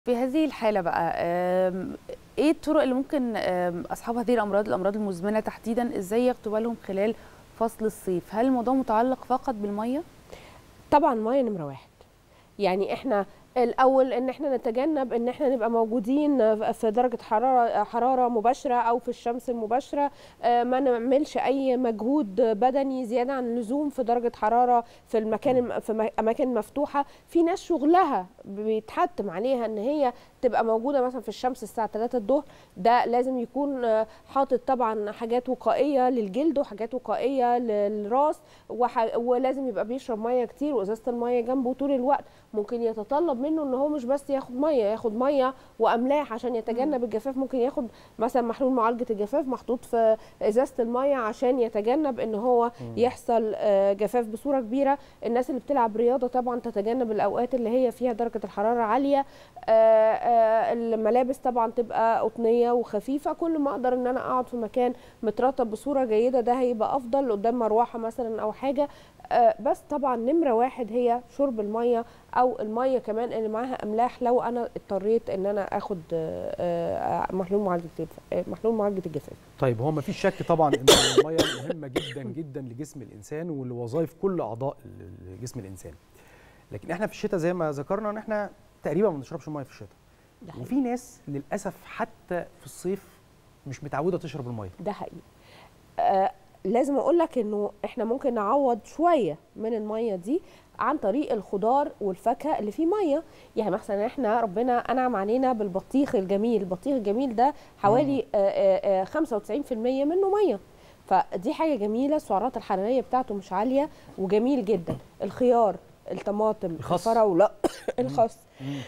في هذه الحالة بقى آم، ايه الطرق اللي ممكن آم، اصحاب هذه الامراض الامراض المزمنة تحديدا ازاي ياخدوا بالهم خلال فصل الصيف هل الموضوع متعلق فقط بالمية طبعا ميه نمره واحد يعني احنا الاول ان احنا نتجنب ان احنا نبقى موجودين في درجه حراره حراره مباشره او في الشمس المباشره آه، ما نعملش اي مجهود بدني زياده عن اللزوم في درجه حراره في المكان الم- في م- اماكن مفتوحه في ناس شغلها بيتحتم عليها ان هي تبقى موجوده مثلا في الشمس الساعه 3 الظهر ده لازم يكون آه، حاطط طبعا حاجات وقائيه للجلد وحاجات وقائيه للراس وح... ولازم يبقى بيشرب ميه كتير وازازه الميه جنبه طول الوقت ممكن يتطلب منه ان هو مش بس ياخد ميه ياخد ميه واملاح عشان يتجنب الجفاف ممكن ياخد مثلا محلول معالجه الجفاف محطوط في ازازه الميه عشان يتجنب ان هو يحصل آه، جفاف بصوره كبيره الناس اللي بتلعب رياضه طبعا تتجنب الاوقات اللي هي فيها درجه الحراره عاليه آه، آه، الملابس طبعا تبقى قطنيه وخفيفه كل ما اقدر ان انا اقعد في مكان مترطب بصوره جيده ده هيبقى افضل قدام مروحه مثلا او حاجه آه، بس طبعا نمره واحد هي شرب الميه او الميه كمان اللي معاها املاح لو انا اضطريت ان انا اخد آه، آه، محلول معالجه الجفاف آه، محلول معالجه الجفاف طيب هو مفيش شك طبعا ان الميه مهمه جدا جدا لجسم الانسان ولوظائف كل اعضاء ال- جسم الانسان لكن احنا في الشتاء زي ما ذكرنا ان احنا تقريبا ما بنشربش ميه في الشتاء ده حقيقي وفي ناس للاسف حتى في الصيف مش متعوده تشرب الميه ده حقيقي آه لازم اقول لك انه احنا ممكن نعوض شويه من الميه دي عن طريق الخضار والفاكهه اللي فيه ميه يعني مثلا احنا ربنا انعم علينا بالبطيخ الجميل البطيخ الجميل ده حوالي آه، آه، آه، 95% منه ميه فدي حاجه جميله السعرات الحراريه بتاعته مش عاليه وجميل جدا الخيار الطماطم الخس. الفراوله الخس مم.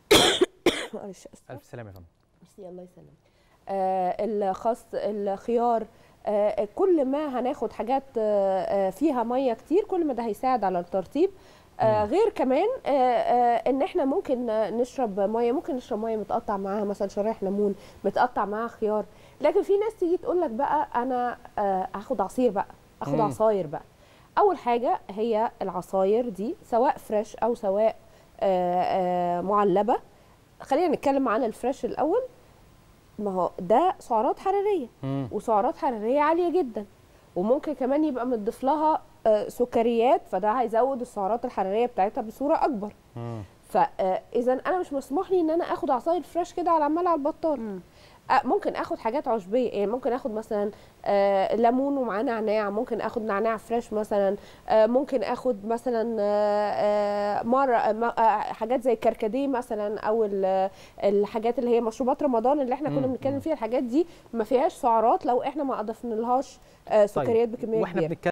معلش آسفة. الف سلامه يا فندم ميرسي الله يسلمك آه الخس الخيار آه كل ما هناخد حاجات آه آه، فيها ميه كتير كل ما ده هيساعد على الترطيب آه مم. غير كمان آه آه ان احنا ممكن آه، نشرب ميه ممكن نشرب ميه متقطع معاها مثلا شرايح ليمون متقطع معاها خيار لكن في ناس تيجي تقول لك بقى انا آه هاخد عصير بقى اخد مم. عصاير بقى اول حاجه هي العصاير دي سواء فريش او سواء آه آه معلبه خلينا نتكلم عن الفريش الاول ما هو ده سعرات حراريه مم. وسعرات حراريه عاليه جدا وممكن كمان يبقى متضاف لها آه، سكريات فده هيزود السعرات الحراريه بتاعتها بصوره اكبر مم. فاذا انا مش مسموح لي ان انا اخد عصاير فريش كده على عمال على البطال مم. آه، ممكن اخد حاجات عشبيه يعني ممكن اخد مثلا آه، ليمون ومعاه نعناع ممكن اخد نعناع فريش مثلا آه، ممكن اخد مثلا آه، آه، مره آه، م- آه، حاجات زي الكركديه مثلا او ال- الحاجات اللي هي مشروبات رمضان اللي احنا كنا مم، بنتكلم مم. فيها الحاجات دي ما فيهاش سعرات لو احنا ما اضفنا لهاش آه، سكريات بكميه واحنا كبيره بنتكلم